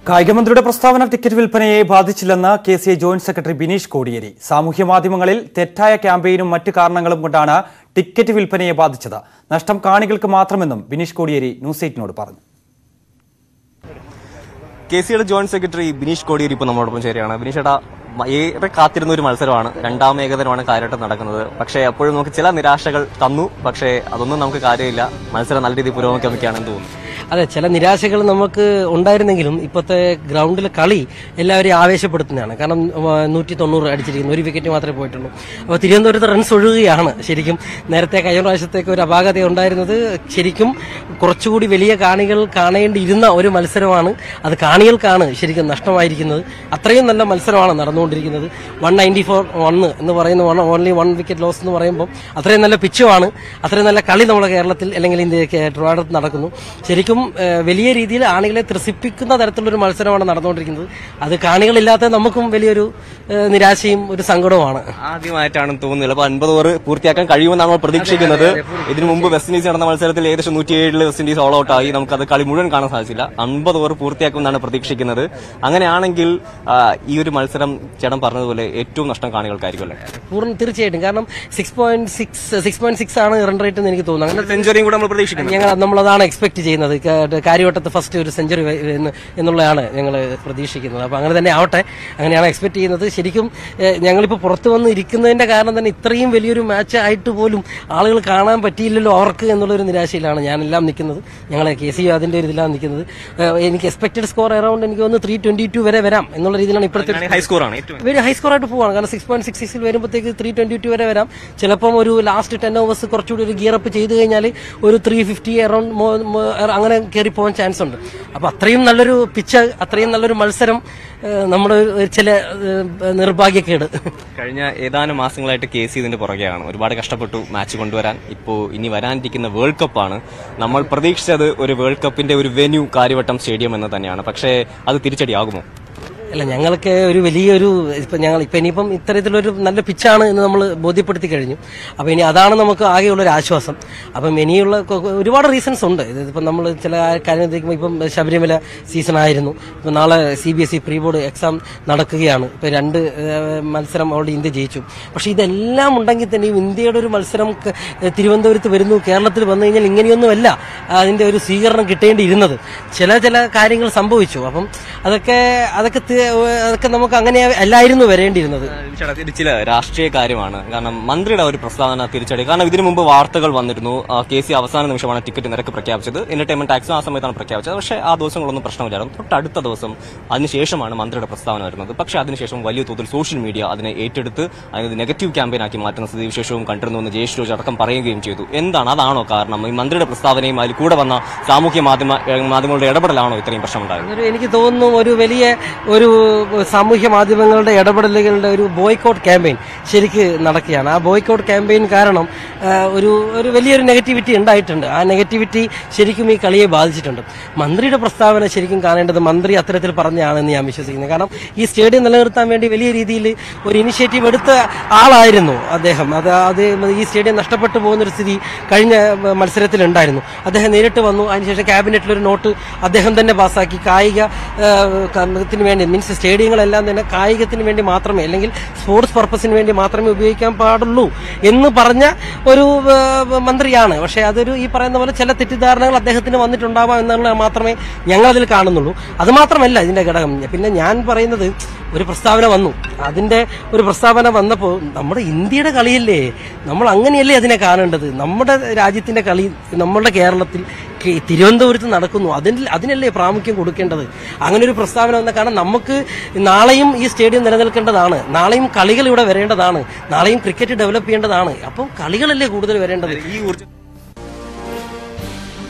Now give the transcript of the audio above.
കായികമന്ത്രിയുടെ പ്രസ്താവന ടിക്കറ്റ് വിൽപ്പനയെ ബാധിച്ചില്ലെന്ന് K C I joint secretary Bineesh Kodiyeri സാമൂഹ്യ മാധ്യമങ്ങളിൽ തെറ്റായ ക്യാമ്പയിനും മറ്റു കാരണങ്ങളും കൊണ്ടാണ് ടിക്കറ്റ് വിൽപ്പനയെ ബാധിച്ചത് നഷ്ടം കാണികൾക്ക് മാത്രമെന്നും ബിനീഷ് കോടിയേരി ന്യൂസ് എയ്റ്റിനോട് പറഞ്ഞു കെ സിയുടെ ജോയിന്റ് സെക്രട്ടറി ബിനീഷ് കോടിയേരി ഇപ്പോൾ നമ്മളോടൊപ്പം ചേരുകയാണ് ബിനീഷ് ഏട്ടാ മ- ഏറെ കാത്തിരുന്ന ഒരു മത്സരമാണ് രണ്ടാം ഏകദിനമാണ് കാര്യമായിട്ട് നടക്കുന്നത് പക്ഷേ അപ്പോഴും നമുക്ക് ചില നിരാശകൾ തന്നു പക്ഷേ അതൊന്നും നമുക്ക് കാര്യമില്ല മത്സരം നല്ല രീതിയിൽ പുരോഗമിക്കുകയാണെന്ന് തോന്നുന്നു അതെ ചില നിരാശകൾ നമുക്ക് ഉണ്ടായിരുന്നെങ്കിലും ഇപ്പോഴത്തെ ഗ്രൗണ്ടിലെ കളി എല്ലാവരെയും ആവേശപ്പെടുത്തുന്നതാണ് കാരണം നൂറ്റി തൊണ്ണൂറ് അടിച്ചിരിക്കുന്നു ഒരു വിക്കറ്റ് മാത്രമേ പോയിട്ടുള്ളൂ അപ്പോൾ തിരുവനന്തപുരത്ത് റൺസ് ഒഴുകുകയാണ് ശരിക്കും നേരത്തെ കഴിഞ്ഞ പ്രാവശ്യത്തേക്ക് ഒരു അപാകത ഉണ്ടായിരുന്നത് ശരിക്കും കുറച്ചുകൂടി വലിയ കാണികൾ കാണേണ്ടിയിരുന്ന ഒരു മത്സരമാണ് അത് കാണികൾക്കാണ് ശരിക്കും നഷ്ടമായിരിക്കുന്നത് അത്രയും നല്ല മത്സരമാണ് നടന്നുകൊണ്ടിരിക്കുന്നത് വൺ നയൻറ്റി ഫോർ വണ്ണ് എന്ന് പറയുന്ന ഓൺലി വൺ വിക്കറ്റ് ലോസ് എന്ന് പറയുമ്പോൾ അത്രയും നല്ല പിച്ചുമാണ് അത്രയും നല്ല കളി നമ്മുടെ കേരളത്തിൽ അല്ലെങ്കിൽ ഇന്ത്യ ട്രിവാൻഡ്രത്ത് നടക്കുന്നു ശരിക്കും ഏഹ്, വലിയ രീതിയിൽ ആണികളെ ത്രസിപ്പിക്കുന്ന തരത്തിലൊരു മത്സരമാണ് നടന്നുകൊണ്ടിരിക്കുന്നത് അത് കാണികളില്ലാത്ത നമുക്കും വലിയൊരു ഏഹ്, നിരാശയും ഒരു സങ്കടവുമാണ് ആദ്യമായിട്ടാണ് തോന്നുന്നത് അപ്പോൾ അൻപത് ഓവർ പൂർത്തിയാക്കാൻ കഴിയുമെന്നാണ് നമ്മൾ പ്രതീക്ഷിക്കുന്നത് ഇതിനു മുമ്പ് വെസ്റ്റ് ഇൻഡീസ് നടന്ന മത്സരത്തിൽ ഏകദേശം നൂറ്റി ഏഴില് വെസ്റ്റ് ഇൻഡീസ് ഓൾ ഔട്ട് ആയി നമുക്കത് കളി മുഴുവൻ കാണാൻ സാധിച്ചില്ല അൻപത് ഓവർ പൂർത്തിയാക്കുമെന്നാണ് പ്രതീക്ഷിക്കുന്നത് അങ്ങനെയാണെങ്കിൽ ആ, ഈ ഒരു മത്സരം ചേട്ടൻ പറഞ്ഞതുപോലെ ഏറ്റവും നഷ്ടം കാണികൾക്കായിരിക്കും അല്ലേ പൂർണ്ണ തീർച്ചയായിട്ടും കാരണം six point six six point six ആണ് റൺ റേറ്റ് എന്ന് എനിക്ക് തോന്നുന്നു അങ്ങനെ സെഞ്ചുറിയും കൂടെ നമ്മൾ പ്രതീക്ഷിക്കുന്നു ഞങ്ങൾ നമ്മളതാണ് എക്സ്പെക്ട് ചെയ്യുന്നത് ക- കാര്യവട്ടത്ത് ഫസ്റ്റ് ഒരു സെഞ്ചുറി എന്നുള്ളതാണ് ഞങ്ങൾ പ്രതീക്ഷിക്കുന്നത് അപ്പോൾ അങ്ങനെ തന്നെ ആവട്ടെ അങ്ങനെയാണ് എക്സ്പെക്ട് ചെയ്യുന്നത് ശരിക്കും ഏഹ്, ഞങ്ങളിപ്പോൾ പുറത്ത് വന്ന് ഇരിക്കുന്നതിന്റെ കാരണം തന്നെ ഇത്രയും വലിയൊരു മാച്ച് ആയിട്ട് പോലും ആളുകൾ കാണാൻ പറ്റിയില്ലല്ലോ അവർക്ക് എന്നുള്ളൊരു നിരാശയിലാണ് ഞാനെല്ലാം നിൽക്കുന്നത് ഞങ്ങളെ കെ സി അതിന്റെ ഒരു ഇതിലാണ് നിൽക്കുന്നത് ഏഹ്, എനിക്ക് എക്സ്പെക്റ്റഡ് സ്കോർ അറൌണ്ട് എനിക്ക് തോന്നുന്നു ത്രീ ട്വന്റി ടു വരെ വരാം എന്നുള്ള രീതിയിലാണ് ഇപ്പോഴത്തെ ഹൈ സ്കോറാണ് ഏറ്റവും വെരി ഹൈ സ്കോർ ആയിട്ട് പോവാണ് കാരണം സിക്സ് പോയിന്റ് സിക്സ് സിക്സിൽ വരുമ്പോഴത്തേക്ക് ത്രീ ട്വന്റി ടു വരെ വരാം ചിലപ്പം ഒരു ലാസ്റ്റ് ടെൻ ഓവേഴ്സ് കുറച്ചുകൂടി ഒരു ഗിയർ അപ്പ് ചെയ്ത് കഴിഞ്ഞാൽ ഒരു ത്രീ ഫിഫ്റ്റി അറൌണ്ട് അങ്ങനെ കയറി പോകാൻ ചാൻസ് ഉണ്ട് അപ്പൊ അത്രയും നല്ലൊരു പിച്ച് അത്രയും നല്ലൊരു മത്സരം ഏഹ്, നമ്മുടെ ഒരു ചില ഏഹ്, നിർഭാഗ്യക്കേട് കഴിഞ്ഞ ഏതാനും മാസങ്ങളായിട്ട് കെ സി ഇതിന്റെ പുറകെയാണ് ഒരുപാട് കഷ്ടപ്പെട്ടു മാച്ച് കൊണ്ടുവരാൻ ഇപ്പോൾ ഇനി വരാനിരിക്കുന്ന വേൾഡ് കപ്പാണ് നമ്മൾ പ്രതീക്ഷിച്ചത് ഒരു വേൾഡ് കപ്പിന്റെ ഒരു വെന്യൂ കാര്യവട്ടം സ്റ്റേഡിയം എന്ന് തന്നെയാണ് പക്ഷേ അത് തിരിച്ചടിയാകുമോ അല്ല ഞങ്ങൾക്ക് ഒരു വലിയൊരു ഇപ്പൊ ഞങ്ങൾ ഇപ്പൊ ഇനിയിപ്പം ഇത്തരത്തിലൊരു നല്ല പിച്ചാണ് എന്ന് നമ്മൾ ബോധ്യപ്പെടുത്തി കഴിഞ്ഞു അപ്പൊ ഇനി അതാണ് നമുക്ക് ആകെയുള്ള ഒരു ആശ്വാസം അപ്പം ഇനിയുള്ള കൊ- കൊ- ഒരുപാട് റീസൺസ് ഉണ്ട് ഇതിപ്പം നമ്മൾ ചില കാര്യം ഉദ്ദേശിക്കുമ്പോൾ ഇപ്പം ശബരിമല സീസൺ ആയിരുന്നു ഇപ്പം നാളെ C B S E pre board exam നടക്കുകയാണ് ഇപ്പൊ രണ്ട് ഏഹ്, മത്സരം ഓൾറെഡി ഇന്ത്യ ജയിച്ചു പക്ഷെ ഇതെല്ലാം ഉണ്ടെങ്കിൽ തന്നെയും ഇന്ത്യയുടെ ഒരു മത്സരം ക- തിരുവനന്തപുരത്ത് വരുന്നു കേരളത്തിൽ വന്നു കഴിഞ്ഞാൽ ഇങ്ങനെയൊന്നുമല്ല അതിന്റെ ഒരു സ്വീകരണം കിട്ടേണ്ടിയിരുന്നത് ചില ചില കാര്യങ്ങൾ സംഭവിച്ചു അപ്പം അതൊക്കെ അതൊക്കെ തി- അതൊക്കെ നമുക്ക് അങ്ങനെ അല്ലായിരുന്നു വരേണ്ടിയിരുന്നത് ചേട്ടാ, ഇത് ചില രാഷ്ട്രീയ കാര്യമാണ് കാരണം മന്ത്രിയുടെ ഒരു പ്രസ്താവന തിരിച്ചടി കാരണം ഇതിനു മുമ്പ് വാർത്തകൾ വന്നിരുന്നു ആ, കെ സി അവസാന നിമിഷമാണ് ടിക്കറ്റ് നിരക്ക് പ്രഖ്യാപിച്ചത് എന്റർടൈൻമെന്റ് ടാക്സും ആ സമയത്താണ് പ്രഖ്യാപിച്ചത് പക്ഷേ ആ ദിവസങ്ങളൊന്നും പ്രശ്നമില്ലായിരുന്നു തൊട്ടടുത്ത ദിവസം അതിനുശേഷമാണ് മന്ത്രിയുടെ പ്രസ്താവന വരുന്നത് പക്ഷേ അതിനുശേഷം വലിയ തോതിൽ സോഷ്യൽ മീഡിയ അതിനെ ഏറ്റെടുത്ത് അതിന് നെഗറ്റീവ് ക്യാമ്പയിനാക്കി മാറ്റുന്ന സ്ഥിതിവിശേഷവും കണ്ടിരുന്നു എന്ന് ജയേഷ് ജോർജ് അടക്കം പറയുകയും ചെയ്തു എന്താണ് അതാണോ കാരണം ഈ മന്ത്രിയുടെ പ്രസ്താവനയും അതിൽ കൂടെ വന്ന സാമൂഹ്യ മാധ്യമ മാധ്യമങ്ങളുടെ ഇടപെടലാണോ ഇത്രയും പ്രശ്നമുണ്ടായത് അതൊരു എനിക്ക് തോന്നുന്നു ഒരു വലിയ ഒരു സാമൂഹ്യ മാധ്യമങ്ങളുടെ ഇടപെടലുകളുടെ ഒരു ബോയ്ക്കോട്ട് ക്യാമ്പയിൻ ശരിക്ക് നടക്കുകയാണ് ആ ബോയ്ക്കോട്ട് ക്യാമ്പയിൻ കാരണം ആ, ഒരു ഒരു വലിയൊരു നെഗറ്റിവിറ്റി ഉണ്ടായിട്ടുണ്ട് ആ നെഗറ്റിവിറ്റി ശരിക്കും ഈ കളിയെ ബാധിച്ചിട്ടുണ്ട് മന്ത്രിയുടെ പ്രസ്താവന ശരിക്കും കാണേണ്ടത് മന്ത്രി അത്തരത്തിൽ പറഞ്ഞാണെന്ന് ഞാൻ വിശ്വസിക്കുന്നത് കാരണം ഈ സ്റ്റേഡിയം നിലനിർത്താൻ വേണ്ടി വലിയ രീതിയിൽ ഒരു ഇനിഷ്യേറ്റീവ് എടുത്ത ആളായിരുന്നു അദ്ദേഹം അത് അത് ഈ സ്റ്റേഡിയം നഷ്ടപ്പെട്ടു പോകുന്ന ഒരു സ്ഥിതി കഴിഞ്ഞ മത്സരത്തിൽ ഉണ്ടായിരുന്നു അദ്ദേഹം നേരിട്ട് വന്നു അതിനുശേഷം ക്യാബിനറ്റിൽ ഒരു നോട്ട് അദ്ദേഹം തന്നെ പാസ്സാക്കി കായിക ത്തിന് വേണ്ടി മീൻസ് സ്റ്റേഡിയങ്ങളെല്ലാം തന്നെ കായികത്തിന് വേണ്ടി മാത്രമേ അല്ലെങ്കിൽ സ്പോർട്സ് പർപ്പസിന് വേണ്ടി മാത്രമേ ഉപയോഗിക്കാൻ പാടുള്ളൂ എന്ന് പറഞ്ഞ ഒരു ആ, മന്ത്രിയാണ് പക്ഷേ അതൊരു ഈ പറയുന്ന പോലെ ചില തെറ്റിദ്ധാരണകൾ അദ്ദേഹത്തിന് വന്നിട്ടുണ്ടാവാം എന്നുള്ളത് മാത്രമേ ഞങ്ങളതിൽ കാണുന്നുള്ളൂ അത് മാത്രമല്ല ഇതിന്റെ ഘടകം പിന്നെ ഞാൻ പറയുന്നത് ഒരു പ്രസ്താവന വന്നു അതിന്റെ ഒരു പ്രസ്താവന വന്നപ്പോൾ നമ്മുടെ ഇന്ത്യയുടെ കളിയല്ലേ നമ്മൾ അങ്ങനെയല്ലേ അതിനെ കാണേണ്ടത് നമ്മുടെ രാജ്യത്തിന്റെ കളി നമ്മുടെ കേരളത്തിൽ കെ- തിരുവനന്തപുരത്ത് നടക്കുന്നു അതിൽ അതിനല്ലേ പ്രാമുഖ്യം കൊടുക്കേണ്ടത് അങ്ങനെ ഒരു പ്രസ്താവന വന്ന കാരണം നമുക്ക് നാളെയും ഈ സ്റ്റേഡിയം നിലനിൽക്കേണ്ടതാണ് നാളെയും കളികൾ ഇവിടെ വരേണ്ടതാണ് നാളെയും ക്രിക്കറ്റ് ഡെവലപ്പ് ചെയ്യേണ്ടതാണ് അപ്പം കളികളല്ലേ കൂടുതൽ വരേണ്ടത് ഈ ഊർജ്ജം